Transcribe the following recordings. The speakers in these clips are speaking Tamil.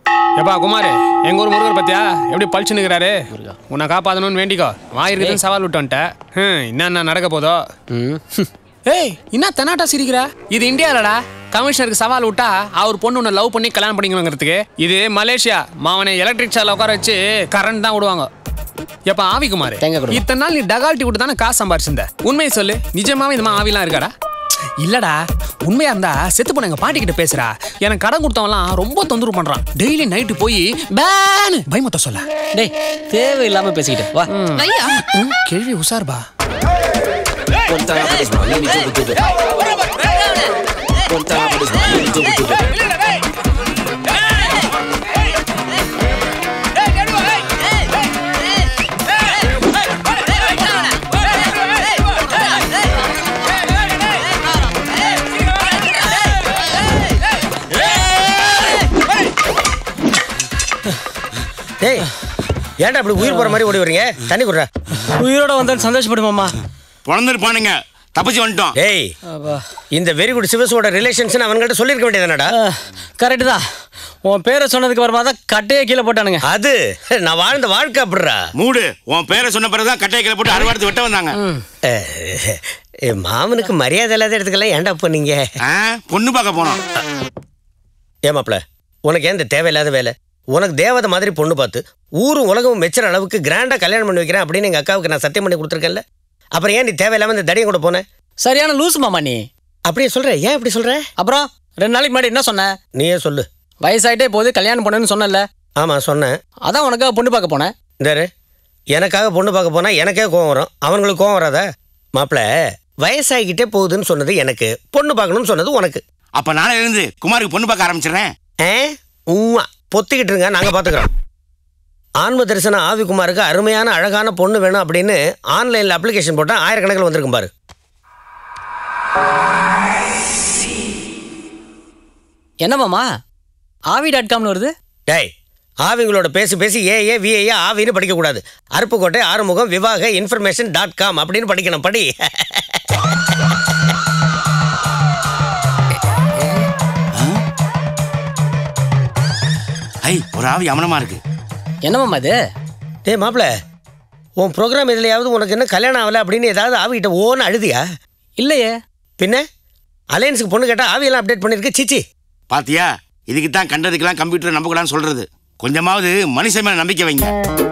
எப்பா குமார் எங்க ஊர் முருகர் பத்தியா எப்படி பழிச்சுன்னுக்கிறாரு உன்னை காப்பாத்தணும்னு வேண்டிக்கோ வாயிருக்குதுன்னு சவால் விட்டு வந்துட்டேன் ஹம், என்னென்ன நடக்க போதோ ஏய் என்ன தெனாட்டா சிரிக்கிற இது இந்தியாலடா கமிஷனருக்கு சவால் விட்டா அவர் பொண்ணு உன்னை லவ் பண்ணி கல்யாணம் பண்ணிக்கணுங்கிறதுக்கு இது மலேசியா மாவனை எலக்ட்ரிக் சேர்ல உட்கார வச்சு கரண்ட் தான் விடுவாங்க எப்ப ஆவி குமார் தேங்காய் கொடுங்க. இத்தனை நாள் நீ டகால்ட்டி விட்டு தானே காசு சம்பாரிச்சிருந்த உண்மையை சொல்லு நிஜமாவே இந்த மாதிரி ஆவிலாம் இருக்காடா இல்லடா உண்மையா இருந்தா செத்து போன எங்க பாட்டி கிட்ட பேசுறா எனக்கு கடன் கொடுத்தவன்லாம் ரொம்ப தொந்தரவு பண்றான் டெய்லி நைட்டு போய் பேனு பயமுத்த சொல்ல டேய் தேவையில்லாம பேசிக்கிட்டு வா ஐயா ம், கேள்வி உசார்பா டேய் ஏன்டா இப்படி உயிர் போற மாதிரி ஓடி வரீங்க தண்ணி குடுறா உயிரோட வந்தால் சந்தோஷப்படுமாமா பிறந்திருப்பானுங்க தப்பிச்சு வந்துட்டோம் டேய் இந்த வெரி குட் சிவசோட ரிலேஷன்ஸ் அவன்கிட்ட சொல்லிருக்க வேண்டியதானடா கரெக்டு தான் உன் பேரை சொன்னதுக்கு அப்புறமா தான் கட்டையே கீழே போட்டானுங்க அது நான் வாழ்ந்த வாழ்க்கை அப்படிடா மூடு உன் பேரை சொன்ன பிறகுதான் கட்டையை கீழே போட்டு அறுவாடுத்து வெட்ட வந்தாங்க அஹ், எ, மாமனுக்கு மரியாதை இல்லாத இடத்துக்கெல்லாம் ஏன்டா பண்ணீங்க ஆ, பொண்ணு பார்க்க போனோம் ஏமாப்ல உனக்கு ஏன் இந்த தேவையில்லாத வேலை உனக்கு தேவதை மாதிரி பொண்ணு பார்த்து ஊரும் உலகமும் மெச்சுற அளவுக்கு கிராண்டா கல்யாணம் பண்ணி வைக்கிறேன் அப்படின்னு எங்க அக்காவுக்கு நான் சத்தியம் பண்ணி கொடுத்துருக்கேன்ல அப்புறம் ஏன் நீ தேவையில்லாம இந்த தடியம் கூட போன சரியான லூசு மாமா நீ அப்படியே சொல்ற ஏன் இப்படி சொல்ற அப்புறம் ரெண்டு நாளைக்கு முன்னாடி என்ன சொன்ன நீயே சொல்லு வயசாயிட்டே போது கல்யாணம் பண்ணணும்னு சொன்னல ஆமா சொன்னேன் அதான் உனக்காக பொண்ணு பார்க்க போனேன் இந்தாரு எனக்காக பொண்ணு பார்க்க போனா எனக்கே கோவம் வரும் அவங்களுக்கு கோவம் வராதா மாப்பிள வயசாகிக்கிட்டே போகுதுன்னு சொன்னது எனக்கு பொண்ணு பார்க்கணும்னு சொன்னது உனக்கு அப்ப நானே இருந்து குமாருக்கு பொண்ணு பார்க்க ஆரம்பிச்சிடுறேன் ஏ உம்மா பொத்திக்கிட்டு இருங்க நாங்க பாத்துக்கிறோம் ஆன்ம தரிசனம் ஆவிக்குமாருக்கு அருமையான அழகான பொண்ணு வேணும் அப்படின்னு ஆன்லைன்ல அப்ளிகேஷன் போட்டா ஆயிரக்கணக்கில் வந்திருக்கும் பாரு என்ன மாமா ஆவி டாட் காம்னு வருது டேய் ஆவிங்களோட பேசி பேசி ஏ ஏ வி ஏ ஆவின்னு படிக்கக்கூடாது அருப்புக்கோட்டை ஆறுமுகம் விவாக இன்ஃபர்மேஷன் டாட் காம் அப்படின்னு படிக்கணும் படி ஐ ஒரு ஆவி அமனமா இருக்கு என்ன மாமா இது டேய் மாப்பிள உன் ப்ரோக்ராம் இதுலையாவது உனக்கு என்ன கல்யாணம் ஆகலை அப்படின்னு ஏதாவது ஆவிகிட்ட ஓன்னு அழுதியா இல்லையே பின்ன அலையன்ஸுக்கு பொண்ணு கேட்டால் ஆவியெல்லாம் அப்டேட் பண்ணியிருக்கு சிச்சி பாத்தியா இதுக்கு தான் கண்டதுக்கெல்லாம் கம்ப்யூட்டர் நம்பக்கூடாதுன்னு சொல்றது கொஞ்சமாவது மனுஷன் மேல நம்பிக்கை வைங்க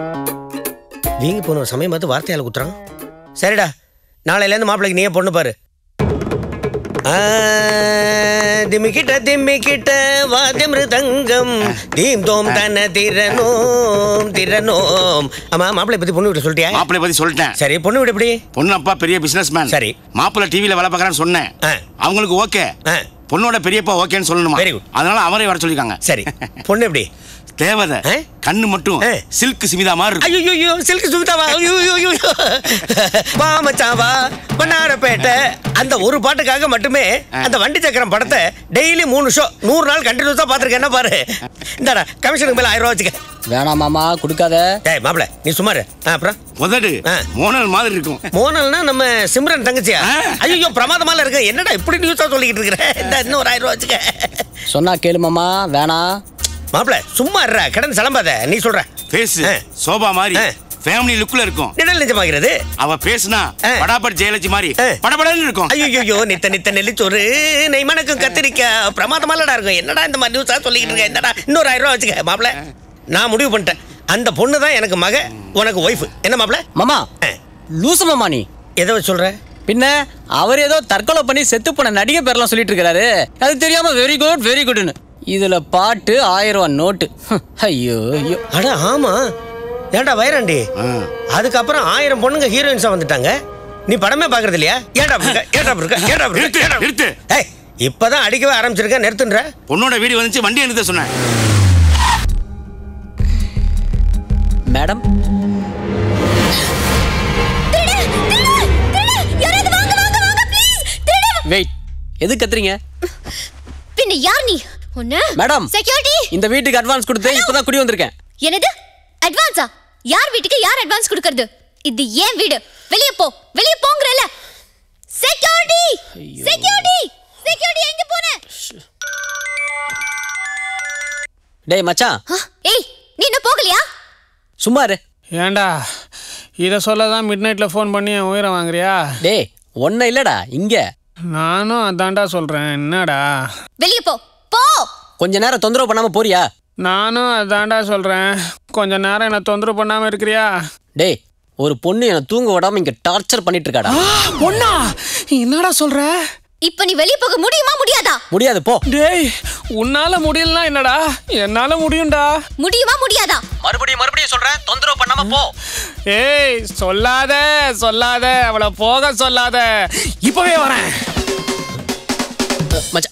வீங்கி போன ஒரு சமயம் பார்த்து வார்த்தையால் குத்துறான் சரிடா நாளையிலேருந்து மாப்பிள்ளைக்கு நீயே பொண்ணு பாரு ஆ, திமிக்கிட்ட திம்மிக்கிட்ட வாத்தியமிருதங்கம் தீம் தோம் தன திறனோம் திறனோம் ஆமா மாப்பிள்ளை பத்தி பொண்ணு வீட்டு சொல்லிட்டியா மாப்பிள்ளை பத்தி சொல்லிட்டேன் சரி பொண்ணு வீடு எப்படி பொண்ணு அப்பா பெரிய பிசினஸ் மேன் சரி. மாப்பிள்ளை டிவியில வேலை பார்க்கறான்னு சொன்னேன் ஆ. அவங்களுக்கு ஓகே ஆ, பொண்ணோட பெரியப்பா ஓகேன்னு சொல்லணுமா Very good. அதனால அவரே வர சொல்லிருக்காங்க சரி பொண்ணு எப்படி தேவதை ஆ? கண்ணு மட்டும் ஆ. சில்க் சிமிதா மாதிரி இருக்கும் ஐயோ சில்க் சுமிதாவா ஐயோ ஐயோ வா மச்சாவா பண்ணாரப்பேட்டை அந்த ஒரு பாட்டுக்காக மட்டுமே அந்த வண்டி சக்கரம் படத்தை டெய்லி மூணு ஷோ நூறு நாள் கண்டினியூஸா பாத்துருக்கேன் என்ன பாரு இந்தாடா கமிஷனுக்கு மேல ஆயிரம் ரூபா வச்சுக்க வேணாம் மாமா கொடுக்காத டேய் மாப்பிள நீ சுமாரு ஆ, அப்புறம் உதடு ஆ. மோனல் மாதிரி இருக்கும் மோனல்னா நம்ம சிம்ரன் தங்கச்சியா ஆ. ஐயோ பிரமாதமால இருக்கு என்னடா இப்படி நியூஸா சொல்லிக்கிட்டு இருக்கிற இந்த இன்னும் ஒரு ஆயிரம் ரூபா வச்சுக்க சொன்னா கேளு மாமா வேணாம் மாப்பிள சும்மா இருடா கிடந்து சிலம்பாத நீ சொல்ற ஃபேஸ் ஆ. சோபா மாதிரி ஆ. ஃபேமிலி லுக்ல இருக்கும் நிழல் நிஜமாகிறது அவ பேசுனா ஆ. படாபட் ஜெயலட்சுமி மாதிரி ஆ. படபடன்னு இருக்கும் ஐயோ நித்த நித்த நெல்லிச்சோறு நெய் மணக்கும் கத்திரிக்காய் பிரமாதமாலடா இருக்கும் என்னடா இந்த மாதிரி நியூஸா சொல்லிக்கிட்டு இருக்க என்னடா இன்னொரு ஆயிரம் ரூபா வச்சுக்க மாப்பிள நான் முடிவு பண்ணிட்டேன் அந்த பொண்ணு தான் எனக்கு மக உனக்கு ஒய்ஃப் என்ன மாப்பிள மாமா ஆ. லூசு மாமா நீ எதை வச்சு சொல்ற பின்ன அவர் ஏதோ தற்கொலை பண்ணி செத்து போன நடிகை பேர்லாம் சொல்லிட்டு இருக்காரு அது தெரியாம வெரி குட் வெரி குட்னு இதுல பாட்டு ஆயிரம் ரூபாய் நோட்டு ஹம், ஐயோ ஐயோ அட ஆமா ஏன்டா வைரண்டி ஆ. அதுக்கப்புறம் ஆயிரம் பொண்ணுங்க ஹீரோயின்ஸா வந்துட்டாங்க நீ படமே பாக்குறது இல்லையா ஏன்டா அப்படி இருக்க? ஏன்டா அப்படி இருக்க? ஏன்டா அப்படி நிறுத்து இருக்க? ஏன்டா அப்படி நிறுத்து இருக்க? ஏய் இப்பதான் அடிக்கவே ஆரம்பிச்சிருக்க நிறுத்துன்ற பொண்ணோட வீடு வந்துச்சு வண்டி நிறுத்த சொன்னேன் மேடம் யாராவது வாங்க வாங்க வாங்க ப்ளீஸ் திருடு வெயிட் எது கத்துறீங்க பின்ன யார் நீ ஒண்ணு மேடம். செக்யூரிட்டி இந்த வீட்டுக்கு அட்வான்ஸ் கொடுத்து இப்பதான் குடி வந்திருக்கேன் என்னது அட்வான்ஸா யார் வீட்டுக்கு யார் அட்வான்ஸ் கொடுக்கறது இது ஏன் வீடு வெளிய போ வெளிய போங்கறல செக்யூரிட்டி செக்யூரிட்டி செக்யூரிட்டி எங்க போன டேய் மச்சான் ஆ, ஏய் நீ இன்னும் போகலையா சும்மா இரு ஏன்டா இதை சொல்ல தான் மிட் நைட்டில் ஃபோன் பண்ணி என் உயிரை வாங்குறியா டேய் ஒன்னும் இல்லடா இங்க நானும் அதான்டா சொல்கிறேன் என்னடா வெளிய போ போ கொஞ்ச நேரம் தொந்தரவு பண்ணாம போறியா நானும் அதான்டா சொல்கிறேன் கொஞ்ச நேரம் என்னை தொந்தரவு பண்ணாமல் இருக்கிறியா டேய் ஒரு பொண்ணு என்னை தூங்க விடாம இங்க டார்ச்சர் பண்ணிட்டு இருக்காடா பொண்ணா என்னடா சொல்ற இப்ப நீ வெளிய போக முடியுமா முடியாதா முடியாது போ டேய் உன்னால முடியலனா என்னடா என்னால முடியும்டா முடியுமா முடியாதா மறுபடியும் மறுபடியும் சொல்றேன் தொந்தரவு பண்ணாம போ ஏய் சொல்லாத சொல்லாத அவளை போக சொல்லாத இப்பவே வரேன் மச்சான்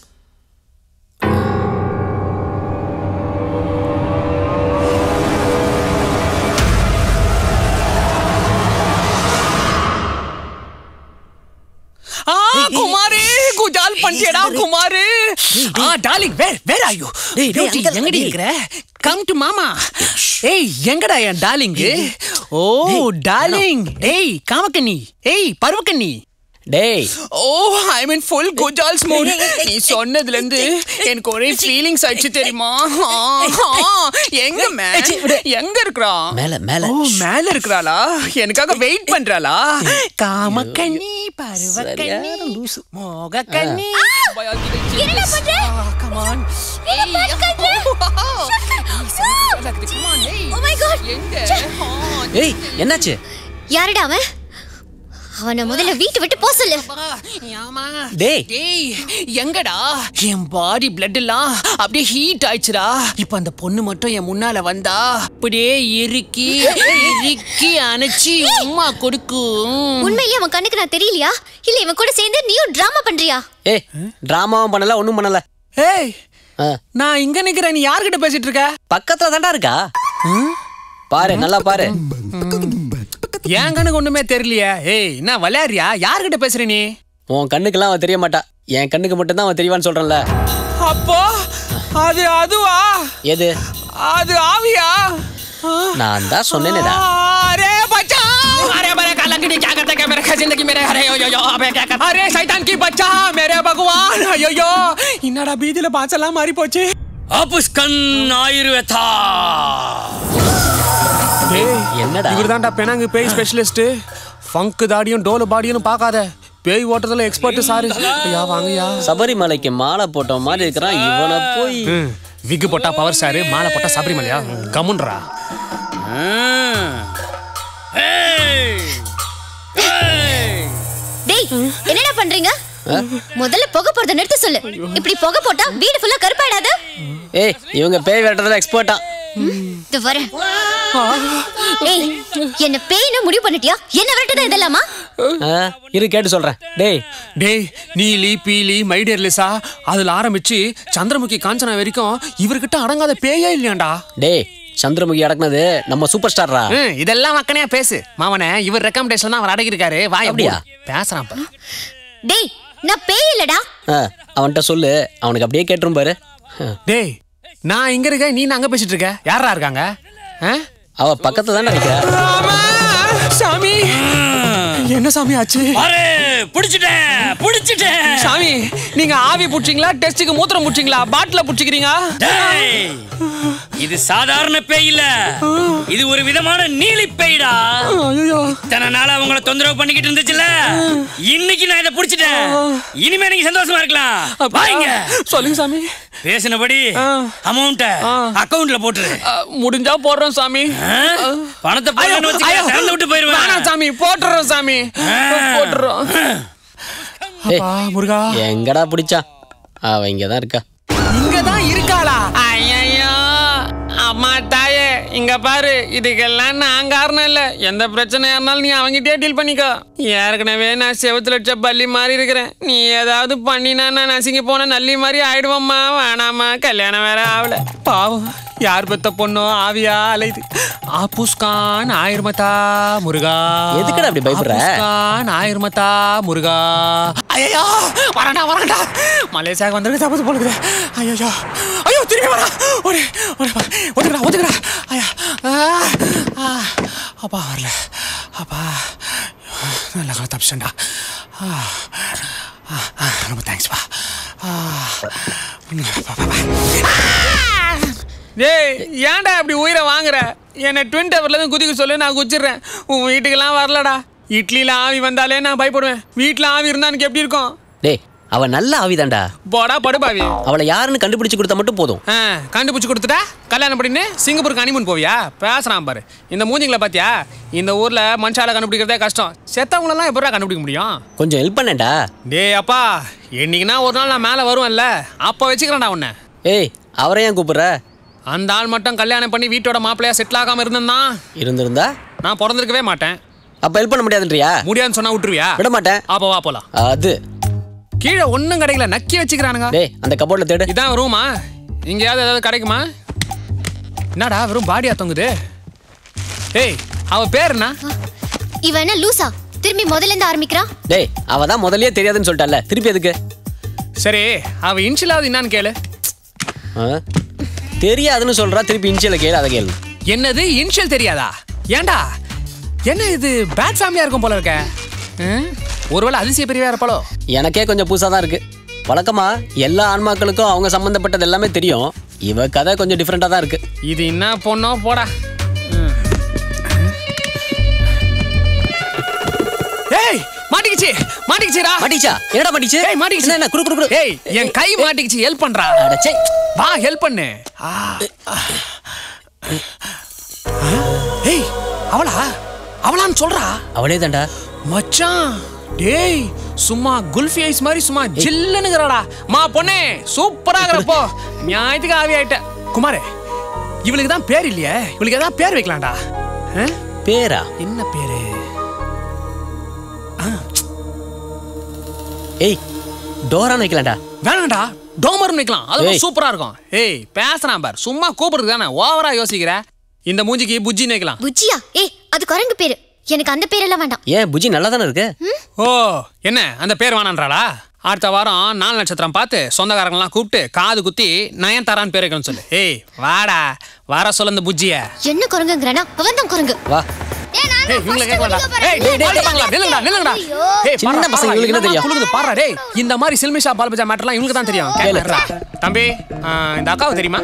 ஆ குமாரி குஜால் பண்ணியடா குமாரி ஆ darling where where are you டேய், டேய், பியூட்டி அங்க எங்கடி டேய். இருக்கற கம் டு மாமா ஏய் எங்கடா என் டார்லிங் ஓ டார்லிங் ஏய் காமக்கண்ணி ஏய் பருவக்கண்ணி டேய் ஓ ஐ மீன் ஃபுல் குஜால்ஸ் மூட் நீ சொன்னதுல இருந்து எனக்கு ஒரே ஃபீலிங்ஸ் ஆயிடுச்சு தெரியுமா ஆ, ஆ, எங்க மே எங்க இருக்கிறா மேல மேல ஓ மேல இருக்கிறாளா எனக்காக வெயிட் பண்றாளா காமக்கண்ணி பருவக்கண்ணி மோகக்கண்ணி என்னடா பண்ற? கம் ஆன் என்ன பண்ற? Oh my God. ச்சே. ஏய் என்னாச்சு யாருடா அவன் அவனை முதல்ல வீட்டை விட்டு போ சொல்லு டேய். டேய் எங்கடா என் பாடி பிளட் எல்லாம் அப்படியே ஹீட் ஆயிடுச்சுடா இப்ப அந்த பொண்ணு மட்டும் என் முன்னால வந்தா அப்படியே இறுக்கி இறுக்கி அணைச்சி உம்மா கொடுக்கும் உண்மையிலேயே அவன் கண்ணுக்கு நான் தெரியலையா இல்ல இவன் கூட சேர்ந்து நீயும் டிராமா பண்றியா ஏய் டிராமாவும் பண்ணல ஒண்ணும் பண்ணல ஏய் ஆ, நான் இங்க நிக்கிறேன் நீ யார்கிட்ட பேசிட்டு இருக்க பக்கத்துல தான்டா இருக்கா பாரு நல்லா பாரு என் கண்ணுக்கு ஒண்ணுமே தெரியலையே ஏய் என்ன விளையாடுறியா யார்கிட்ட பேசுற நீ உன் கண்ணுக்கெல்லாம் அவன் தெரிய மாட்டா என் கண்ணுக்கு மட்டும் தான் அவன் தெரியவான்னு சொல்றேன்ல அப்போ அது அதுவா எது அது ஆவியா நான் தான் சொன்னேனேடா अरे बच्चा अरे मेरे काला की क्या करते क्या मेरे जिंदगी मेरे अरे यो यो यो अबे क्या कर अरे शैतान की बच्चा मेरे भगवान अयो यो என்னடா பீதியில பாச்செல்லாம் மாறி போச்சு அபுஸ்கன் ஆயுர்வேதா என்னடா இவர்தான்டா பெனாங்கு பேய் ஸ்பெஷலிஸ்ட் ஃபங்க் தாடியும் டோலு பாடியும் பார்க்காத பேய் ஓட்டத்துல எக்ஸ்பர்ட் சாரு ஐயா வாங்கய்யா சபரிமலைக்கு மாலை போட்ட மாதிரி இருக்கிறான் இவனை போய் விக்கு போட்டா பவர் சாரு மாலை போட்டா சபரிமலையா கமுன்றா டேய் என்னடா பண்றீங்க முதல்ல புகை போறத நிறுத்த சொல்லு இப்படி புகை போட்டா வீடு ஃபுல்லா கருப்பாயிடாது ஏய் இவங்க பேய் வெட்டுறதுல எக்ஸ்பர்ட்டா இது வரேன் ஏய் என்ன பேய்னு முடிவு பண்ணிட்டியா என்ன விரட்டுதான் இதெல்லாமா இரு கேட்டு சொல்றேன் டேய் டேய் நீலி பீலி மைடியர் லிசா அதுல ஆரம்பிச்சு சந்திரமுகி காஞ்சனா வரைக்கும் இவர்கிட்ட அடங்காத பேயே இல்லையாண்டா டேய் சந்திரமுகி அடக்குனது நம்ம சூப்பர் ஸ்டார்ரா ம், இதெல்லாம் மக்கனையா பேசு மாமனே இவர் ரெக்கமெண்டேஷன் தான் அவர் அடங்கியிருக்காரு வாய் அப்படியா? அப்படியா பேசுறான் பாரு. டேய் நான் பேய் இல்லடா அவன்கிட்ட சொல்லு அவனுக்கு அப்படியே கேட்டுரும் பாரு ஆ, டேய் நான் இங்க இருக்கேன் நீ அங்க பேசிட்டு இருக்க யாரா இருக்காங்க ஆ? அவ பக்கத்துல தானே நிக்கிறா ஆமா, சாமி என்ன சாமி ஆச்சு அரே புடிச்சிட்டேன் புடிச்சிட்டேன் சாமி நீங்க ஆவி புடிச்சீங்களா டெஸ்டுக்கு மூத்திரம் புடிச்சீங்களா பாட்டில புடிச்சிக்கிறீங்க டேய், இது சாதாரண பேய் இல்ல இது ஒரு விதமான நீலி பேய்டா ஐயோ இத்தனை நாளா உங்களை தொந்தரவு பண்ணிக்கிட்டு இருந்துச்சுல இன்னைக்கு நான் இதை புடிச்சிட்டேன் இனிமே நீங்க சந்தோஷமா இருக்கலாம் வாங்க சொல்லுங்க சாமி பேசினபடி ஆ. அமௌண்ட ஆ. அக்கவுண்ட்ல போட்டுரு அ, முடிஞ்சா போடுறோம் சாமி ஆ? பணத்தை போடலன்னு வச்சுக்க, திறந்து விட்டு போயிருவேன் வேணாம் சாமி போட்டுறோம் சாமி போட்டுறோம் ஏய். அப்பா முருகா எங்கடா பிடிச்சான் அவ இங்கதான் இருக்கா இங்கதான் இருக்காளா ஐயோ அம்மா தாயே இங்க பாரு இதுக்கெல்லாம் நான் காரணம் இல்ல எந்த பிரச்சனையா இருந்தாலும் நீ அவங்கிட்டே டீல் பண்ணிக்கோ ஏற்கனவே நான் செவத்துல வச்ச பள்ளி மாதிரி இருக்கிறேன் நீ ஏதாவது பண்ணினா நான் நசுங்கி போன நல்லி மாதிரி ஆயிடுவோம்மா வேணாம்மா கல்யாணம் வேற ஆகல பாவம் யார் பெத்த பொண்ணோ ஆவியா அலையுது ஆப்புஸ்கான் ஆயிரமத்தா முருகா எதுக்குடா அப்படி பயப்படுற? ஆப்புஸ்கான் ஆயிரமத்தா முருகா ஐயோ வரண்டா வரண்டா மலேசியாவுக்கு வந்துருக்கு தப்பு போலுக்குது ஐயோ ஐயோ திரும்பி வரா ஒரு ஒரு ஒதுக்குறா ஒதுக்குறா ஐயா ஆ, ஆ, அப்பா வரல அப்பா நல்ல காலம் தப்பிச்சேன்டா ஆ, ஆ, ஆ, ரொம்ப தேங்க்ஸ்ப்பா ஆ, ம், பா, பா, பா. ஆ! டேய் ஏன்டா இப்படி உயிரை வாங்குற என்னை ட்வின் டவர்ல இருந்து குதிக்க சொல்லு நான் குச்சிடுறேன் உன் வீட்டுக்கெல்லாம் வரலடா இட்லியில ஆவி வந்தாலே நான் பயப்படுவேன் வீட்டில் ஆவி இருந்தா எனக்கு எப்படி இருக்கும் டேய் அவ நல்ல ஆவிதான்டா போடா படுபாவி அவளை யாருன்னு கண்டுபிடிச்சு கொடுத்தா மட்டும் போதும் ஆ கண்டுபிடிச்சு கொடுத்துட்டா கல்யாணம் பண்ணின்னு சிங்கப்பூருக்கு அனிமன் போவியா பேசுறான் பாரு இந்த மூஞ்சிங்களை பாத்தியா இந்த ஊர்ல மனுஷால கண்டுபிடிக்கிறதே கஷ்டம் செத்தவங்களெல்லாம் எப்படா கண்டுபிடிக்க முடியும் கொஞ்சம் ஹெல்ப் பண்ணேன்டா டேய் அப்பா என்னைக்குன்னா ஒரு நாள் நான் மேலே வருவேன்ல அப்போ வச்சுக்கிறேன்டா உன்னை ஏய் அவரை ஏன் கூப்பிடுற அந்த ஆள் மட்டும் கல்யாணம் பண்ணி வீட்டோட மாப்பிள்ளையா செட்டில் ஆகாம இருந்தேன்னா இருந்திருந்தா நான் பிறந்திருக்கவே மாட்டேன் அப்ப ஹெல்ப் பண்ண முடியாதுன்றியா முடியாதுன்னு சொன்னா விட்டுருவியா விட மாட்டேன் அப்போ வா போலாம் அது கீழே ஒன்றும் கிடைக்கல நக்கி வச்சுக்கிறானுங்க டேய் அந்த கபோர்ட்ல தேடு இதான் ரூமா எங்கேயாவது ஏதாவது கிடைக்குமா என்னடா வெறும் பாடியா தொங்குது ஏய் அவ பேர் என்ன இவன் என்ன லூசா திரும்பி முதல்ல இருந்து ஆரம்பிக்கிறான் டேய் அவ தான் முதல்லயே தெரியாதுன்னு சொல்லிட்டால திருப்பி எதுக்கு சரி அவ இன்ஷிலாவது என்னன்னு கேளு ஆ? தெரியாதுன்னு சொல்றா திருப்பி இன்ச்சியல கேளு அதை கேளு என்னது இன்ஷியல் தெரியாதா ஏன்டா என்ன இது பேட் ஃபேமிலியா இருக்கும் போல இருக்க ம்? ஒருவேளை அதிசய பெரியவா இருப்பாளோ எனக்கே கொஞ்சம் புதுசா தான் இருக்கு வழக்கமா எல்லா ஆன்மாக்களுக்கும் அவங்க சம்பந்தப்பட்டது எல்லாமே தெரியும் இவ கதை கொஞ்சம் டிஃப்ரெண்டா தான் இருக்கு இது என்ன பொண்ணோ போடா ம். ஏய் மாட்டிக்கிச்சு மாட்டிக்கிச்சுடா மாட்டிச்சா என்னடா மாட்டிச்சு ஏய் மாட்டிக்கிச்சு என்ன, என்ன குடு குடு குடு ஏய் என் கை மாட்டிக்கிச்சு ஹெல்ப் பண்றா அட, சே. வா ஹெல்ப் பண்ணு ஆ, ஆ. ஏய் அவளா அவளான்னு சொல்றா அவளே தான்டா மச்சான் டேய் சும்மா குல்ஃபி ஐஸ் மாதிரி சும்மா ஜில்லுனுங்கறடா மா பொண்ணே சூப்பரா இருக்கிறப்போ ஞாயிற்றுக்கு ஆவி ஆயிட்ட குமாரே இவளுக்கு தான் பேர் இல்லையே இவளுக்கு ஏதாவது பேர் வைக்கலாம்டா ஆ? பேரா என்ன பேரு ஏய் டோரான்னு வைக்கலாம்டா வேணாம்டா டோமர் வைக்கலாம் அது ஏய். சூப்பரா இருக்கும் ஏய் பேசுறான் பார் சும்மா கூப்பிடுறது தானே ஓவரா யோசிக்கிற இந்த மூஞ்சிக்கு புஜ்ஜி வைக்கலாம் புஜ்ஜியா ஏய் அது குரங்கு பேரு எனக்கு அந்த பேரெல்லாம் வேண்டாம் ஏன் புஜி நல்லா தானே இருக்கு ஓ என்ன அந்த பேர் வேணான்றாளா அடுத்த வாரம் நாலு நட்சத்திரம் பார்த்து சொந்தக்காரங்களாம் கூப்பிட்டு காது குத்தி நயன்தாரான்னு பேர் வைக்கணும்னு சொல்லு ஏய் வாடா வர சொல்ல இந்த புஜ்ஜிய என்ன குரங்குங்கிறானா அவன் தான் குரங்கு வா ஏய், நான் ஏய் இவங்கள first கேட்கலாம்டா குளிக்க போறேன். ஏய் டேய் டேய் பாருங்களா நில்லுங்கடா நில்லுங்கடா ஐயோ. ஏய் சின்ன பாருடா, பசங்க பாருடா, இவங்களுக்கு என்ன என்னமா தெரியும்? குலுக்குது பாருடா டேய் இந்த மாதிரி சில்மிஷா பால்பஜா மேட்டர்லாம் இவங்களுக்கு தான் தெரியும் கேளு. கேளுடா தம்பி ஆ, இந்த அக்காவுக்கு தெரியுமா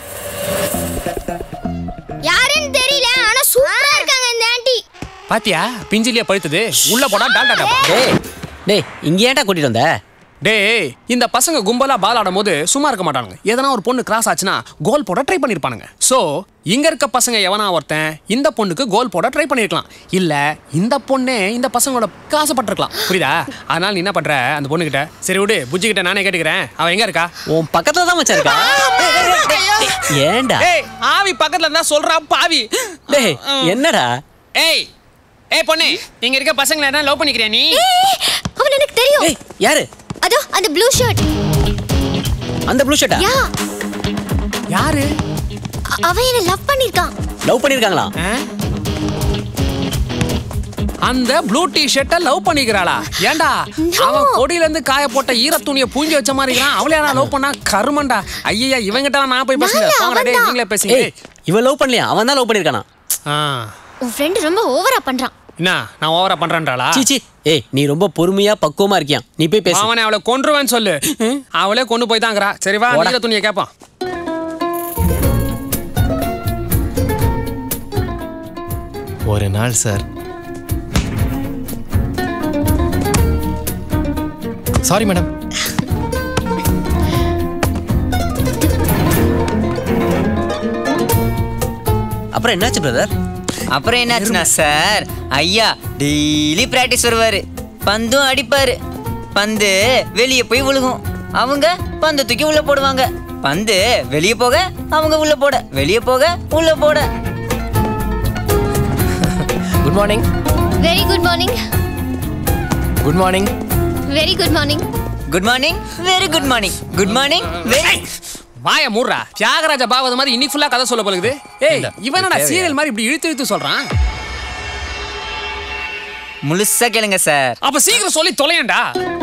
யாருன்னு தெரியல ஆனா சூப்பரா இருக்காங்க இந்த ஆண்டி பாத்தியா பிஞ்சிலியே பழுத்தது உள்ள போடா டால்டா டப்பா டேய் டேய் இங்க ஏன்டா கூட்டிட்டு வந்த டேய் இந்த பசங்க கும்பலா பால் ஆடும் போது சும்மா இருக்க மாட்டானுங்க எதனா ஒரு பொண்ணு கிராஸ் ஆச்சுன்னா கோல் போட ட்ரை பண்ணிருப்பானுங்க சோ இங்க இருக்க பசங்க எவனா ஒருத்தன் இந்த பொண்ணுக்கு கோல் போட ட்ரை பண்ணிருக்கலாம் இல்ல இந்த பொண்ணே இந்த பசங்களோட காசப்பட்டிருக்கலாம் புரியுதா அதனால நீ என்ன பண்ற அந்த பொண்ணு கிட்ட சரி விடு புஜ்ஜி கிட்ட நானே கேட்டுக்கிறேன் அவ எங்க இருக்கா உன் பக்கத்துல தான் மச்சான் இருக்கா ஏன்டா ஏய் ஆவி பக்கத்துல இருந்தா சொல்றா பாவி டேய் என்னடா ஏய் ஏய் பொண்ணு இங்க இருக்க பசங்களை என்ன லவ் பண்ணிக்கிறியா நீ ஏய், அவன் எனக்கு தெரியும் ஏய் யாரு அதோ அந்த ப்ளூ ஷர்ட் அந்த ப்ளூ ஷர்ட்டா யா யாரு அ- அவன் என்ன லவ் பண்ணிருக்கான் லவ் பண்ணிருக்காங்களா ஆ? அந்த ப்ளூ டி ஷர்ட்டை லவ் பண்ணிக்கிறாளா ஏன்டா அவன் கொடியில இருந்து காய போட்ட ஈர துணியை பூஞ்சி வச்ச மாதிரி இருக்கிறான் அவளே நான் லவ் பண்ணா கருமண்டா ஐயா இவங்கிட்ட நான் போய் பேசுங்க நானே, போங்கடா டேய் அவன்தான். நீங்களே பேசுங்க ஏய் இவன் லவ் பண்ணலையா அவன் தான் லவ் பண்ணிருக்கானா ஆ உன் ஃப்ரெண்ட் ரொம்ப ஓவரா பண்றான் என்ன நான் ஓவரா பண்றேன்றாளா சீச்சி ஏய் நீ ரொம்ப பொறுமையா பக்குவமா இருக்கியா நீ போய் பேசு அவனை அவளை கொன்றுவேன்னு சொல்லு அவளே கொண்டு போய் தாங்கிறா சரி வா போடா. நீல துணியை கேட்பான் ஒரு நாள் சார் சாரி மேடம் அப்புறம் என்னாச்சு பிரதர் அப்புறம் என்னாச்சுன்னா சார் ஐயா டெய்லி பிராக்டிஸ் வருவாரு பந்தும் அடிப்பாரு பந்து வெளியே போய் விழுகும் அவங்க பந்தை தூக்கி உள்ள போடுவாங்க பந்து வெளியே போக அவங்க உள்ள போட வெளியே போக உள்ள போட good morning very good morning good morning very good morning good morning very good morning good morning very வாய மூடுறா தியாகராஜ பாகவத மாதிரி இன்னைக்கு ஃபுல்லா கதை சொல்ல போலுது ஏய் இல்ல, இவன் என்னடா தேவையா? சீரியல் மாதிரி இப்படி இழுத்து இழுத்து சொல்றான் முழுசா கேளுங்க சார் அப்ப சீக்கிரம் சொல்லி தொலையண்டா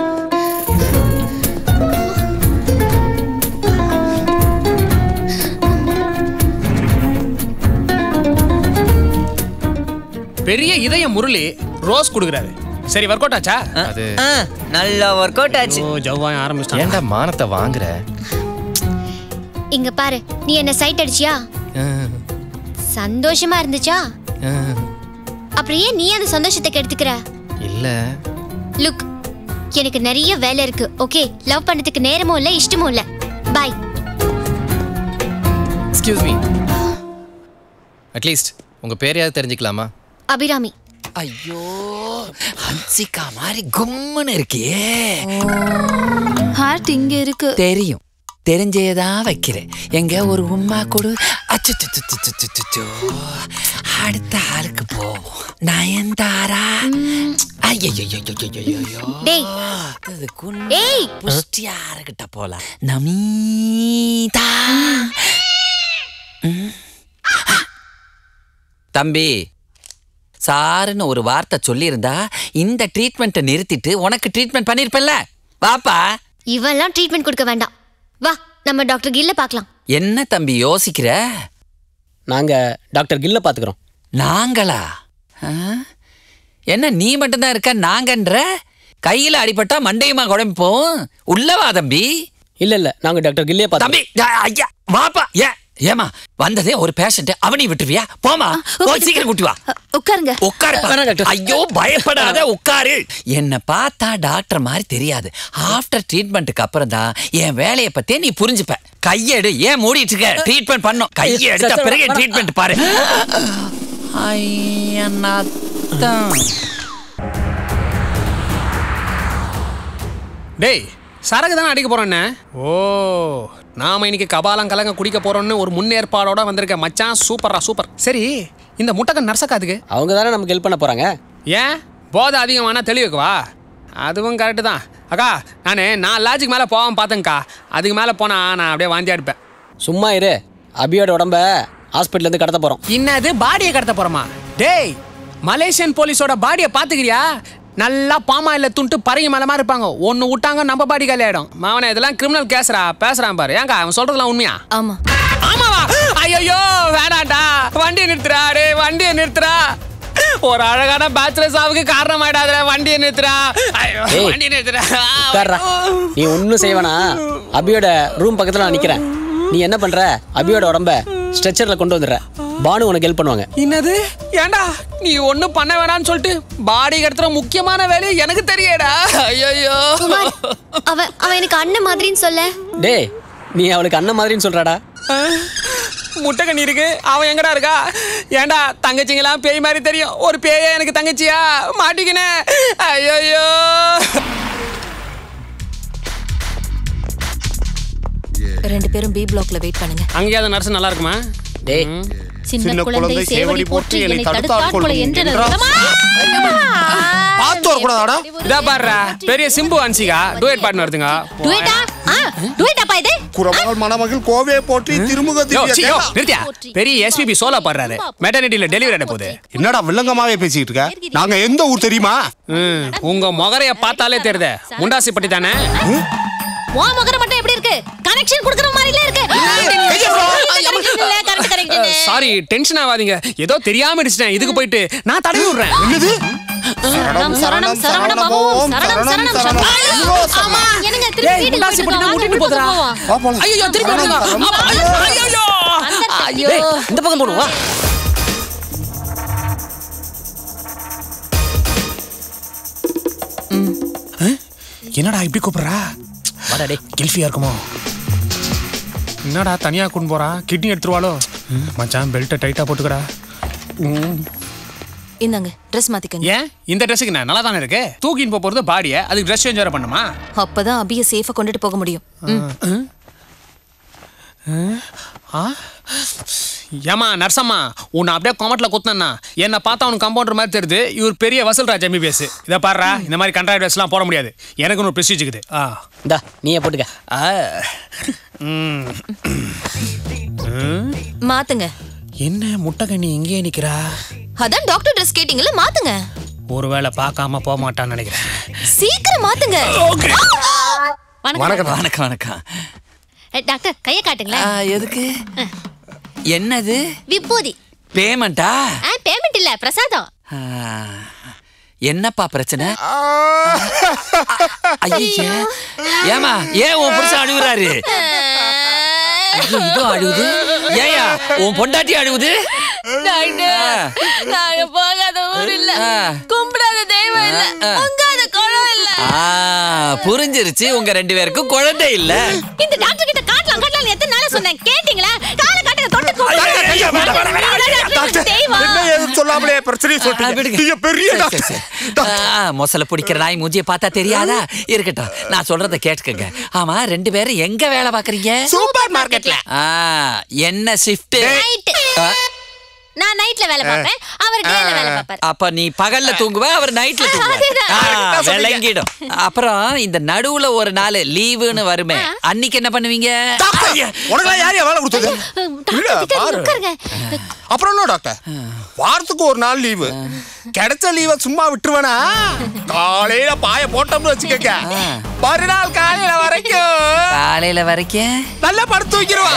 பெரிய இதய முரளி ரோஸ் கொடுக்குறாரு சரி ஒர்க் அவுட் ஆச்சா அது ஆ, நல்லா ஒர்க் அவுட் ஆச்சு ஓ ஜவ்வாய் ஆரம்பிச்சிட்டான் ஏன்டா மானத்தை வாங்குற இங்க பாரு நீ என்ன சைட் அடிச்சியா சந்தோஷமா இருந்துச்சா அப்புறம் ஏன் நீ அந்த சந்தோஷத்தை கெடுத்துக்கிற இல்ல லுக் எனக்கு நிறைய வேலை இருக்கு ஓகே லவ் பண்ணதுக்கு நேரமும் இல்ல இஷ்டமும் இல்ல பாய் எக்ஸ்கியூஸ் மீ அட்லீஸ்ட் உங்க பேரையாவது தெரிஞ்சுக்கலாமா அபிராமி ஐயோ ஹன்சிகா மாதிரி கும்முன்னு இருக்கியே ஹார்ட் இங்க இருக்கு தெரியும் தெரிஞ்சேதான் வைக்கிறேன் எங்க ஒரு உம்மா கொடு அச்சோ அடுத்த ஆளுக்கு போவோம் நயன்தாரா ஐயோ டேய் ஏய் புஷ்டியாருக்கிட்ட போலாம் நமீதா ம். தம்பி சாருன்னு ஒரு வார்த்தை சொல்லியிருந்தா இந்த ட்ரீட்மெண்ட்டை நிறுத்திட்டு உனக்கு ட்ரீட்மெண்ட் பண்ணிருப்பல்ல பாப்பா இவெல்லாம் ட்ரீட்மெண்ட் கொடுக்க வேண்டாம் வா நம்ம டாக்டர் கில்ல பார்க்கலாம் என்ன தம்பி யோசிக்கிற நாங்க டாக்டர் கில்ல பாத்துக்கிறோம் நாங்களா ஆ? என்ன நீ மட்டும்தான் இருக்க நாங்கன்ற கையில அடிபட்டா மண்டையுமா குழம்பிப்போம் உள்ளவா தம்பி இல்ல இல்ல நாங்க டாக்டர் கில்லே தம்பி ஐயா, ஐயா வாப்பா ஏ ஏமா வந்ததே ஒரு பேஷண்ட் அவனையும் விட்டுருவியா போமா போய் சீக்கிரம் கூட்டி வா உட்காருங்க உட்காரு ஐயோ பயப்படாத உட்காரு என்ன பார்த்தா டாக்டர் மாதிரி தெரியாது ஆஃப்டர் ட்ரீட்மெண்ட்டுக்கு அப்புறம் தான் என் வேலையை பத்தி நீ புரிஞ்சுப்ப கையெடு ஏன் மூடிட்டு இருக்க ட்ரீட்மெண்ட் பண்ணும் கையை எடுத்த சார், சார், பிறகு வேணாம். ட்ரீட்மெண்ட் பாரு ஐயனாத்தான் டேய் சரக்கு தானே அடிக்க போறோன்னு ஓ நாம இன்னைக்கு கபாலம் கலங்க குடிக்க போறோம்னு ஒரு முன்னேற்பாடோட வந்திருக்க மச்சான் சூப்பரா சூப்பர் சரி இந்த முட்டக்கன் நர்சக்காதுக்கு அவங்க தானே நமக்கு ஹெல்ப் பண்ண போறாங்க ஏன் போதை அதிகமானா தெளிவுக்குவா அதுவும் கரெக்டு தான் அக்கா நான் நான் லாஜிக் மேலே போகாம பார்த்தேங்க்கா அதுக்கு மேலே போனா நான் அப்படியே வாந்தி அடிப்பேன் சும்மா இரு அபியோட உடம்ப ஹாஸ்பிட்டல்ல இருந்து கடத்த போறோம் என்னது பாடியை கடத்த போறோமா டேய் மலேசியன் போலீஸோட பாடியை பார்த்துக்கிறியா நல்லா பாமாயில துண்டு பறங்கி மேலமா இருப்பாங்க ஒன்று விட்டாங்க நம்ம பாடி காலியாயிடும் மாவனே இதெல்லாம் கிரிமினல் கேஸ்ரா பேசுறான் பாரு ஏங்க அவன் சொல்றதுலாம் உண்மையா ஆமா ஆமாவா ஐயோ வேணாண்டா வண்டியை நிறுத்துறா டேய் வண்டியை நிறுத்துறா ஒரு அழகான பேச்சுலர் சாவுக்கு காரணம் ஆயிடாத வண்டியை நிறுத்துறா ஐயோ ஏய், வண்டியை நிறுத்துறா உட்கார்றா நீ ஒன்றும் செய்வேனா அபியோட ரூம் பக்கத்துல நான் நிக்கிறேன் நீ என்ன பண்ற அபியோட உடம்ப ஸ்ட்ரெச்சர்ல கொண்டு வந்துடுற பானு உனக்கு ஹெல்ப் பண்ணுவாங்க என்னது ஏண்டா நீ ஒண்ணும் பண்ண வேணாம்னு சொல்லிட்டு பாடி கடத்துற முக்கியமான வேலையை எனக்கு தெரியடா ஐயோ குமார் அவன் அவன் எனக்கு அண்ணன் மாதிரின்னு சொல்ல டேய் நீ அவளுக்கு அண்ணன் மாதிரின்னு சொல்றாடா முட்டைக்கண்ணி இருக்கு அவன் எங்கடா இருக்கா ஏண்டா தங்கச்சிங்களாம் பேய் மாதிரி தெரியும் ஒரு பேய எனக்கு தங்கச்சியா மாட்டிக்கினே ஐயோ ரெண்டு பேரும் பி பிளாக்ல வெயிட் பண்ணுங்க அங்கேயாவது நர்ஸ் நல்லா இருக்குமா டேய் சின்ன குழந்தை சேவடி போற்றி என்னை தடுத்தாற் கொலை என்றனர் பார்த்து வரக்கூடாதாடா இதா பாருடா பெரிய சிம்பு அன்சிகா டூயட் பாட்டு வருதுங்க டுவேட்டா ஆ டுவேட்டாப்பா இது குரமால் மணமகள் கோவையை போற்றி திருமுக யோ, சீ, யோ, நிறுத்தியா பெரிய எஸ்பிபி சோலா பாடுறாரு மெட்டர்னிட்டியில டெலிவரி ஆட போகுது என்னடா வில்லங்கமாவே பேசிக்கிட்டு இருக்க நாங்க எந்த ஊர் தெரியுமா ம், உங்க முகரைய பார்த்தாலே தெரியுதே முண்டாசிப்பட்டி தானே உன் முகர மட்டும் எப்படி இருக்கு கனெக்ஷன் கொடுக்குற மாதிரில இருக்கு கரெக்ட் கரெக்ட் சாரி டென்ஷன் ஆகாதீங்க ஏதோ தெரியாம இருந்துட்டேன் இதுக்கு போயிட்டு நான் தடவி விடுறேன் என்னது சரணம் சரணம் சரவண பவம் சரணம் சரணம் சரணம் ஆமா என்னங்க திருப்பி ஏய், வீட்டுக்கு முண்டாசி போயிட்டு பட்டி இருக்கோம். முட்டிட்டு வாங்க, போதுடா. வீட்டுக்கு போவோம். ஐயோ திருப்பி வருதுங்க. ஆமா, ஐயோ, ஐயோ. ஐயோ டேய் இந்த பக்கம் போணும் வா என்னடா இப்படி கூப்பிடுறா வாடா டேய் கில்ஃபியா இருக்குமோ என்னடா தனியா கொண்டு போறா கிட்னி எடுத்துருவாளோ ம், மச்சான் பெல்ட்டை டைட்டா போட்டுக்கடா ம். இந்தாங்க ட்ரெஸ் மாத்திக்கங்க ஏன் இந்த ட்ரெஸ்ஸுக்கு நான் நல்லா தானே இருக்கு தூக்கின்னு போக போறது பாடியை அதுக்கு ட்ரெஸ் சேஞ்ச் வேற பண்ணுமா அப்பதான் அபிய சேஃபா கொண்டுட்டு போக முடியும் ம். ஆ ஏமா நர்சம்மா உன்னை அப்படியே கொமட்டில் குத்துனா என்னை பார்த்தா உனக்கு கம்பவுண்டர் மாதிரி தெரியுது இவர் பெரிய வசூல்ராஜ் எம்பிபிஎஸ் இதை பாடுறா இந்த மாதிரி கண்ட்ராக்ட் ட்ரெஸ்லாம் போட முடியாது எனக்கு ஒரு ப்ரெஸ்டீஜ் இருக்குது ஆ இந்தா நீயே போட்டுக்க ஆ. ம். ம். மாத்துங்க என்ன முட்டைக்கண்ணி இங்கேயே நிக்கிறா அதான் டாக்டர் ட்ரெஸ் கேட்டீங்கல்ல மாத்துங்க ஒருவேளை பார்க்காம போக மாட்டான்னு நினைக்கிறேன் சீக்கிரம் மாத்துங்க வணக்கம் வணக்கம் வணக்கம் ஏய், டாக்டர் கைய காட்டுங்களேன் ஆ, எதுக்கு என்னது விபூதி பேமெண்டா ஆ பேமெண்ட் இல்ல பிரசாதம் ஆ, என்னப்பா பிரச்சனை ஐயா ஏமா ஏன் உன் புருஷன் அழுகுறாரு இது அழுகுது ஏயா உன் பொண்டாட்டி அழுகுது டாக்டர் நாங்க போகாத ஊர் இல்ல ஆ. கும்பிடாத தெய்வம் இல்ல ஆ. பொங்காத குளம் இல்ல ஆ, புரிஞ்சிருச்சு உங்க ரெண்டு பேருக்கும் குழந்தை இல்ல இந்த டாக்டர் கிட்ட காட்டலாம் காட்டலாம் எத்தனை நாளா சொன்னேன் கேட்டீங்களா கால காட்டுங்க தொட்டு டாக்டர் என்ன ஏதுன்னு சொல்லாமலே பிரச்சனையை சொல்லிட்டீங்க நீங்க பெரிய டாக்டர் ஆ, மொசல பிடிக்கிற நாய் மூஞ்சிய பார்த்தா தெரியாதா இருக்கட்டும் நான் சொல்றத கேட்டுக்கங்க ஆமா ரெண்டு பேரும் எங்க வேலை பாக்குறீங்க சூப்பர் மார்க்கெட்ல ஆ, என்ன ஷிஃப்ட் நான் நைட்ல வேலை பார்ப்பேன் அவர் டேல வேலை பார்ப்பாரு அப்ப நீ பகல்ல தூங்குவ அவர் நைட்ல தூங்குவார் அதேதான். ஆ, கரெக்டா சொன்னீங்க. விளங்கிடும் அப்புறம் இந்த நடுவுல ஒரு நாள் லீவுன்னு வருமே அன்னைக்கு என்ன பண்ணுவீங்க உனக்கு யார் வேலை கொடுத்தது இல்ல, டாக்டர் பாரு. உட்காருங்க அப்புறம் என்ன டாக்டர் வாரத்துக்கு ஒரு நாள் லீவு கிடைச்ச லீவை சும்மா விட்டுருவேனா காலையில பாய போட்டோம்னு வச்சுக்கங்க மறுநாள் காலையில வரைக்கும் காலையில வரைக்கும் நல்லா படுத்து வைக்கிறோம்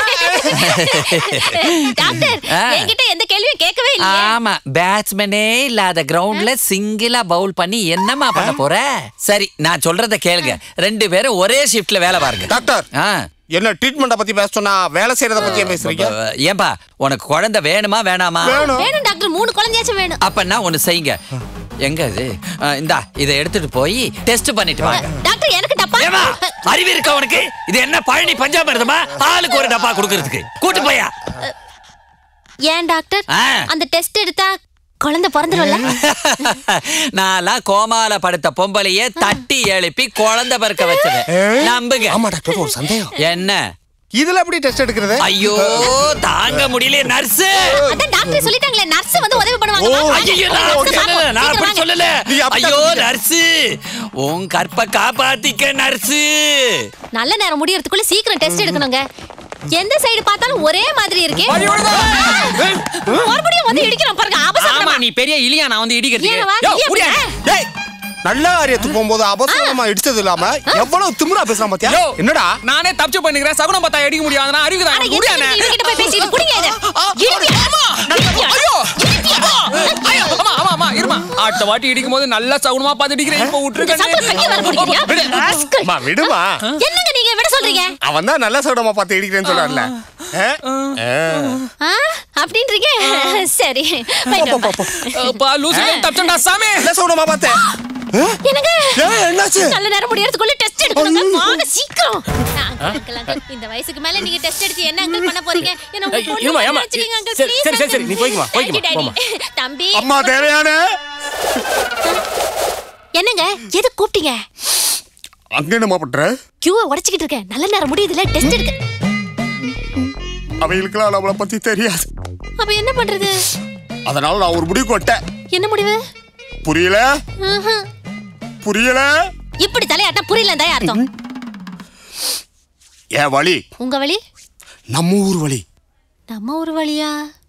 டாக்டர் ஆ. என்கிட்ட எந்த கேள்வியும் கேட்கவே இல்லையே ஆமா பேட்ஸ்மேனே இல்லாத கிரவுண்ட்ல சிங்கிளா பவுல் பண்ணி என்னமா பண்ண போற சரி நான் சொல்றத கேளுங்க ரெண்டு பேரும் ஒரே ஷிஃப்ட்ல வேலை பாருங்க டாக்டர் ஆ என்ன ட்ரீட்மெண்ட்டை பத்தி பேச சொன்னா வேலை செய்யறத பத்தி பேசுறீங்க ஏன்பா உனக்கு குழந்தை வேணுமா வேணாமா வேணும் டாக்டர் மூணு குழந்தையாச்சும் வேணும் அப்பன்னா ஒண்ணு செய்யுங்க எங்க இது ஆ, இந்தா இதை எடுத்துட்டு போய் டெஸ்ட் பண்ணிட்டு வாங்க டாக்டர் எனக்கு டப்பா ஏமா அறிவு இருக்கா உனக்கு இது என்ன பழனி பஞ்சாமிரதமா ஆளுக்கு ஒரு டப்பா கொடுக்கறதுக்கு கூட்டு போயா ஏன் டாக்டர் ஆ. அந்த டெஸ்ட் எடுத்தா குழந்தை பிறந்துரும்ல நான்லாம் கோமால படுத்த பொம்பளைய தட்டி எழுப்பி குழந்தை பிறக்க வச்சது நம்புங்க ஆமா டாக்டர் ஒரு சந்தேகம் என்ன இதுல எப்படி டெஸ்ட் எடுக்கிறது ஐயோ தாங்க முடியல நர்ஸ் அதான் டாக்டர் சொல்லிட்டாங்களே நர்ஸ் வந்து உதவி பண்ணுவாங்க ஓ, வாங்க, ஐயையோ, வாங்க, நான் நர்ஸ் அப்படி சொல்லல, பார்ப்போம். நான் சீக்கிரம் அப்படி வாங்க. சொல்லல. நீ அப்படி ஐயோ சொல்லுங்க. நர்ஸ் உன் கற்ப காப்பாத்திக்க நர்ஸ் நல்ல நேரம் முடியறதுக்குள்ள சீக்கிரம் டெஸ்ட் எடுக்கணுங்க எந்த சைடு பார்த்தாலும் ஒரே மாதிரி இருக்கே மறுபடியும் வந்து இடிக்கிறோம் பாருங்க ஆமா அவசரமா நீ பெரிய இலியா நான் வந்து இடிக்கிறதுக்கு ஏன் வா, யோ, நீ ஓடியா. எப்படி? டேய் நல்ல காரியத்துக்கு போகும்போது அபசரமா இடிச்சது இல்லாம எவ்வளவு திமிரா பேசுறான் பாத்தியா யோ, என்னடா நானே தப்பிச்சு பண்ணிக்கிறேன் சகுனம் பார்த்தா அடிக்க முடியாது நான் அறிவுதான் அட, முடியா எதுக்கு நீ இவகிட்ட போய் பேசிட்டு குடிங்க இதை. இடிப்பியா? இடிப்பியா? ஐயோ இடிப்பியா? ஐயோ, ஆமா ஆமா ஆமா இருமா அடுத்த வாட்டி இடிக்கும் போது நல்லா சகுனமா பார்த்து இடிக்கிறேன் இப்போ இந்த சகுனம் பண்ணியே வர குடிக்கிறியா? விட்டுருக்கேன் ராஸ்கல். அம்மா, விடுமா என்னங்க நீங்க விட சொல்றீங்க அவன் தான் நல்ல சகுனமா பார்த்து இடிக்கிறேன்னு சொல்றாருல ஆ? ஆ. ஆ, அப்படின்றீங்க சரி போயிட்டு வாப்பா. அப்பா லூசு தப்பிச்சண்டா சாமி நல்ல சகுனமா பார்த்தேன் என்னங்க ஏன், என்னாச்சு? நல்ல நேரம் முடியறதுக்குள்ள டெஸ்ட் எடுக்கணுங்க வாங்க சீக்கிரம் uncle, uncle, இந்த வயசுக்கு மேல நீங்க டெஸ்ட் எடுத்து என்ன அங்கிள் பண்ண போறீங்க என்ன உங்க ஏய், பொண்ணு இருமா, மாதிரி ஏம்மா. வச்சுக்கீங்க, uncle, சரி, please, சரி, சரி, uncle. சரி, நீ போய்க்குமா, Thank you, போய்க்குமா, daddy. போம்மா. தம்பி அம்மா தேவையான என்னங்க எது கூப்பிட்டீங்க அங்க என்னமா பண்ற கியூவை உடைச்சிக்கிட்டு இருக்கேன் நல்ல நேரம் முடியுதுல டெஸ்ட் எடுக்க அவைகளுக்கெல்லாம் நம்மளை பத்தி தெரியாது அப்ப என்ன பண்றது அதனால நான் ஒரு முடிவுக்கு வட்டேன் என்ன முடிவு புரியல ம்ஹும். புரியல இப்படி தலையாட்டா புரியல தான் அர்த்தம் என் வழி உங்க வழி நம்ம ஊர் வழி நம்ம ஒரு வழியா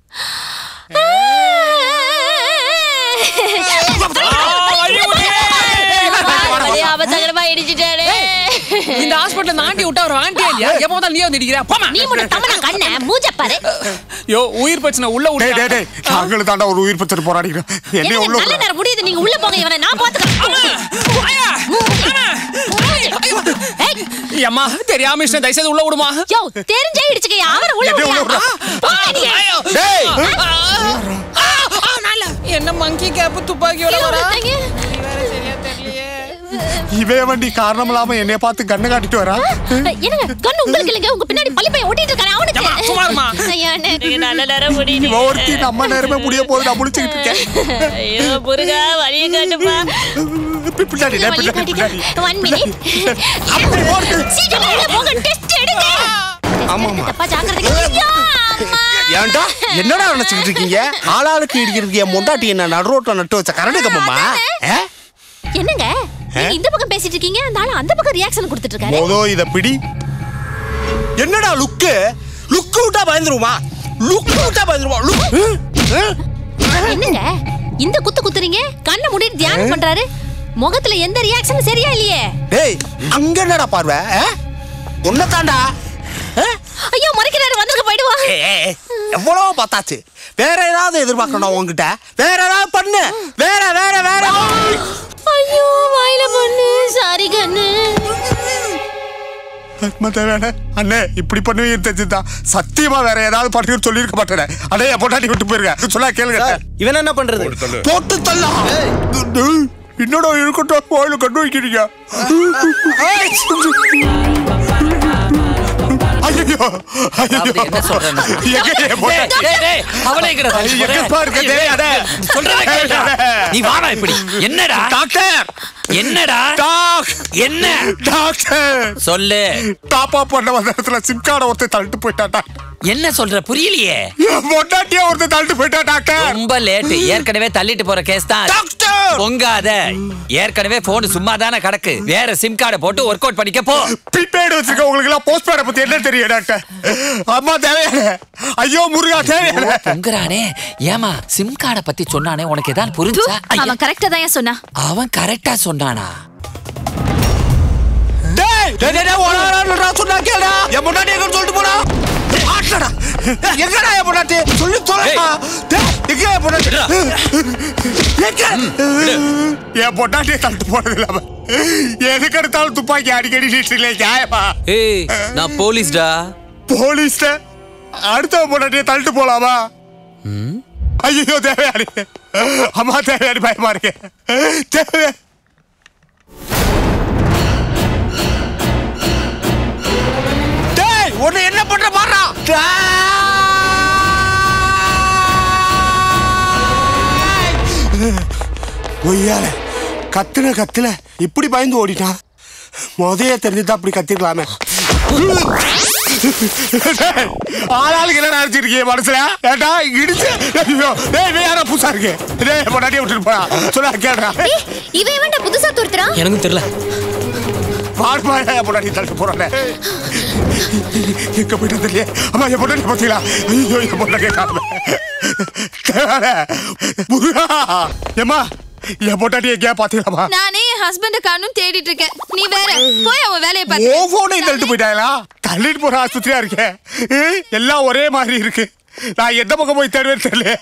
அபசகரமா இடிச்சிட்டாரு இந்த ஹாஸ்பிட்டல் இந்த ஆண்டி விட்டா ஒரு ஆண்டி இல்லையா எப்போ தான் நீ வந்து இடிக்கிற போமா நீ மட்டும் தமனா கண்ண மூஞ்ச பாரு யோ உயிர் பிரச்சனை உள்ள டேய் விட்டு டேய் டேய் நாங்களும் தாண்டா ஒரு உயிர் பிரச்சனை போராடிக்கிறோம் என்ன எனக்கு உள்ள நல்ல நேரம் முடியுது நீங்க உள்ள போங்க இவனை நான் பாத்துக்கிறேன் அம்மா தெரியாம இஷ்டம் தயவுசெய்து உள்ள விடுமா யோ தெரிஞ்சே இடிச்சுக்க அவரை உள்ள எப்படி உள்ள விடுறியா? விடுறா? போங்க நீங்க. டேய் என்ன மங்கி கேப் துப்பாக்கியோட கீழே வரா விழுந்தாங்க. இவன் வண்டி காரணம் இல்லாம என்னைய பார்த்து கண்ணு காட்டிட்டு வரா என்னங்க கண்ணு உங்களுக்கு இல்லைங்க உங்க பின்னாடி பள்ளி பையன் ஓட்டிட்டு இருக்காரு ஏம்மா, சும்மா இரும்மா. அவனுக்கு ஐயா எனக்கு நல்ல நேரம் முடியுது இவன் ஒருத்தி நம்ம நேரமே முடிய போது நான் முடிச்சுக்கிட்டு இருக்கேன் ஐயோ முருகா வழிய காட்டுப்பா பி- பின்னாடி டேய், வழிய பின்னாடி பின்னாடி காட்டிக்க ஒன் மினிட் அப்படி ஓடுது. சீக்கிரம் உள்ள போங்க டெஸ்ட் எடுங்க ஆமாமா தப்பா ஜாக்கிரதையா ஐயோ, அம்மா. ஏன்டா என்னடா நினைச்சுக்கிட்டு இருக்கீங்க ஆளாளுக்கு இடிக்கிறதுக்கு என் மொண்டாட்டி என்ன நடு ரோட்ல நட்டு வச்ச கரண்ட் கம்பமா ஆ? என்னங்க நீங்க இந்த பக்கம் பேசிட்டு இருக்கீங்க அந்த ஆளு அந்த பக்கம் ரியாக்ஷன் கொடுத்துட்டு இருக்காரு மொதோ இத பிடி என்னடா லுக்கு லுக்கு விட்டா பயந்துருமா லுக்கு விட்டா பயந்துருமா லுக் என்னங்க இந்த குத்து குத்துறீங்க கண்ணை மூடிட்டு தியானம் பண்றாரு முகத்துல எந்த ரியாக்ஷனும் சரியா இல்லையே டேய் அங்க என்னடா பார்வை உன்னை தாண்டா ஐயோ மறைக்கிறாரு வந்துருக்க போயிடுவா எவ்வளவு பார்த்தாச்சு வேற ஏதாவது எதிர்பார்க்கணும் உன்கிட்ட வேற ஏதாவது பண்ணு வேற வேற வேற ஐயோ வாயில பண்ணு சாரி கண்ணு தேவையான அண்ணே இப்படி பண்ணுவீங்க தெரிஞ்சுதான் சத்தியமா வேற ஏதாவது பண்ணுன்னு சொல்லியிருக்க மாட்டேனே அண்ணே என் பொண்டாட்டி விட்டு போயிருக்க சொன்னா கேளுங்க இவன் என்ன பண்றது போட்டு தள்ளா என்னடா இருக்கட்டும் கோயில் கண்டு வைக்கிறீங்க ஐயோ அப்படி என்ன சொல்றேன்னு? டேய், டேய், டேய், அவளை எங்கடா தள்ளி போற? எங்கப்பா இருக்கு? டேய், அடே. சொல்றதை கேளுடா. நீ வாடா இப்படி என்னடா டாக்டர் என்னடா டாக் என்ன டாக்டர் சொல்லு டாப் அப் பண்ண வந்த இடத்துல சிம் கார்டை ஒருத்தர் தள்ளிட்டு போயிட்டான் டாக்டர் என்ன சொல்ற புரியலையே என் பொண்டாட்டியே ஒருத்தர் தள்ளிட்டு போயிட்டான் டாக்டர் ரொம்ப லேட் ஏற்கனவே தள்ளிட்டு போற கேஸ் தான் பொங்காத ஏற்கனவே போன் சும்மா தானே கிடக்கு வேற சிம் கார்டை போட்டு ஒர்க் அவுட் பண்ணிக்க போ ப்ரீபெய்டு வச்சிருக்க உங்களுக்கு எல்லாம் போஸ்ட் பேட பத்தி என்ன தெரியும் டாக்டர் அம்மா தேவையான ஐயோ முருகா தேவையான பொங்குறானே ஏமா சிம் கார்டை பத்தி சொன்னானே உனக்கு ஏதாவது புரிஞ்சா அவன் கரெக்டா தான் ஏன் சொன்னா அவன் கரெக்டா சொன்னானா டேய் டேய் டேய், டேய் ஓடாடா சொன்னா கேளுடா என் பொண்டாட்டி எங்க சொல்லிட்டு போடா ஆட்டடா எங்கடா என் பொண்டாட்டி சொல்லி தொலைடா டேய் எங்க என் பொண்டாட்டி எங்க என் பொண்டாட்டியை தள்ளிட்டு போறது இல்லாம எதுக்கு எடுத்தாலும் துப்பாக்கி அடிக்கடி நீட்டிலே நியாயமா ஏய் நான் போலீஸ்டா போலீஸ்ல அடுத்த பொண்டாட்டியை தள்ளிட்டு போலாமா ஐயோ தேவையாடி அம்மா தேவையாடி பயமா இருக்கு தேவை டேய் உன்னை என்ன பண்ற பாடுறா ஒய்யால கத்துன கத்துல இப்படி பயந்து ஓடிட்டான் முதைய தெரிஞ்சுதான் அப்படி கத்திருக்கலாமே டேய், ஆளாளுக்கு என்ன நினைச்சிருக்கீங்க மனசுல ஏட்டா இடிச்சு ஐயோ டேய் வேற புதுசா இருக்கு டேய் பொண்டாட்டியை விட்டுட்டு போடா சொல்ல கேடுறா ஏய், இவன் இவன்டா புதுசா துரத்துறான் எனக்கும் தெரியல பாடுமா என் பொண்டாட்டி தள்ளிட்டு போறேன் எங்க போயிட்டு தெரியல அம்மா என் பொண்டாட்டி பார்த்தீங்களா ஐயோ என் பொண்டாட்டி காணுமே தேவால முருகா ஏம்மா என் பொண்டாட்டி எங்கேயா பாத்தீங்களாமா நானே என் ஹஸ்பண்ட காணும் தேடிட்டு இருக்கேன் நீ வேற போய் அவன் வேலையை ஓ பாரு போனை தள்ளிட்டு போயிட்டாங்களா தள்ளிட்டு போற ஆஸ்பத்திரியா இருக்கேன் ஏய், எல்லாம் ஒரே மாதிரி இருக்கு நான் எந்த பக்கம் போய் தேடுவேன்னு தெரியல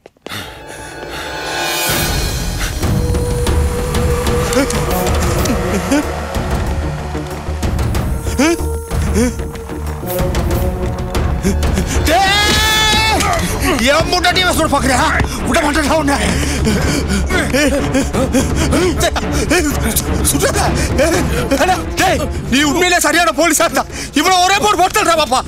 என் முன்னாடியே சொல்ல பாக்குறியா விட மாட்டேன் உன்னை சுடாத. அண்ணா, டேய், நீ உண்மையிலே சரியான போலீஸா இருந்தா இவ்வளவு ஒரே போட்டு போட்டுறா பாப்பா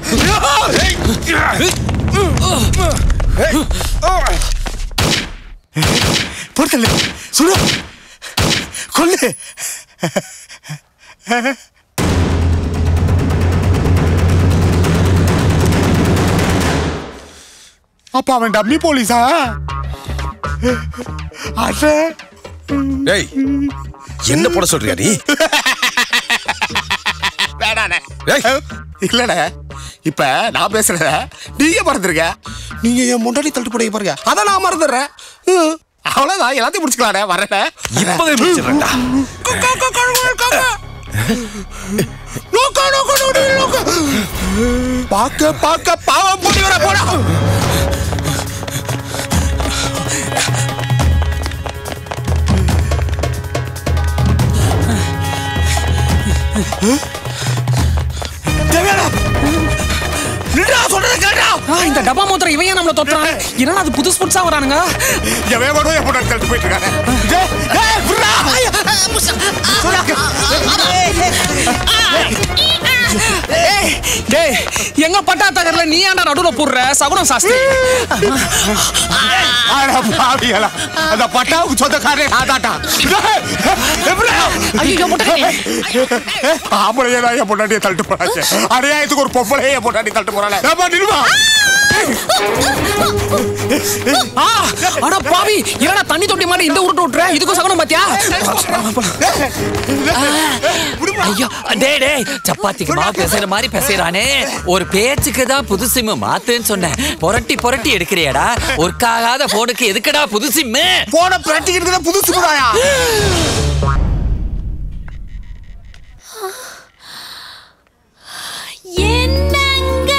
பொறுத்தல சுடு கொல்லு அப்ப அவன் டம்மி போலீஸா அட டேய் என்ன போட சொல்றியா நீ வேணாண்ணே இல்லண்ணே இப்ப நான் பேசுறத நீங்க மறந்துருக்க நீங்க என் முன்னாடி தள்ளிட்டு போடுங்க பாருங்க அதை நான் மறந்துடுறேன் ம், அவ்வளவுதான் எல்லாத்தையும் முடிச்சுக்கலாண்ணே வரேன் இப்பவே முடிச்சிடுறேன்டா. பார்க்க பார்க்க பாவம் போட்டி வர போடா தேவையாடா நின்றா சொல்றத கேட்டா இந்த டப்பா மூத்திரம் இவன் ஏன் நம்மள தொட்டுறான் என்னடா அது புதுசு புதுசா வரானுங்க எவன் வேணும் என் பொண்ணு தள்ளிட்டு போயிட்டு இருக்காங்க டேய், டேய், விட்றா. ஏய், டேய் எங்க பட்டா தகர்ல நீ ஏன்டா நடுவுல போடுற சகுனம் சாஸ்திரி அட பாவிகளா அந்த பட்டாவுக்கு சொந்தக்காரே நான் தாட்டா ஐயோ, முட்டைக்கண்ணே. ஆம்பளையே தான் என் பொண்டாட்டியை தள்ளிட்டு போறாச்சு அநியாயத்துக்கு ஒரு பொம்பளையே என் பொண்டாட்டி தள்ளிட்டு போறாளே ஏப்பா நிறுவா ஆ, அட பாவி என்னடா தண்ணி தொட்டி மாதிரி இந்த உருட்டு விட்டுற இதுக்கும் சகுனம் பாத்தியா ஐயோ டேய் டேய் சப்பாத்திக்கு மாவு பேசுற மாதிரி பேசுறானே ஒரு பேச்சுக்கு தான் புது சிம்மு மாத்துன்னு சொன்னேன் புரட்டி புரட்டி எடுக்கிறியாடா ஒர்க் ஆகாத போனுக்கு எதுக்குடா புது சிம்மு போன பிரட்டிக்கிறதுக்கு புது சிம்முடாயா என்னங்க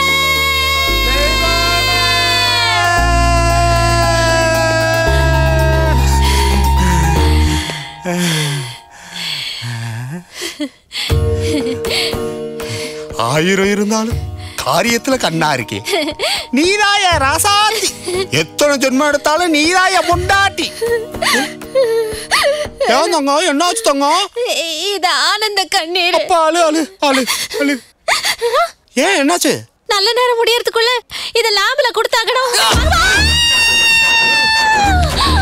ஆயிரம் இருந்தாலும் காரியத்துல கண்ணா இருக்கே நீதாய ராசாத்தி எத்தனை ஜென்மம் எடுத்தாலும் நீதாய பொண்டாட்டி ஏன் தங்க என்னாச்சு தங்க இது ஆனந்த கண்ணீர் அப்பா அழு அழு அழு அழு ஏன் என்னாச்சு நல்ல நேரம் முடியறதுக்குள்ள இத லேப்ல கொடுத்தாகணும்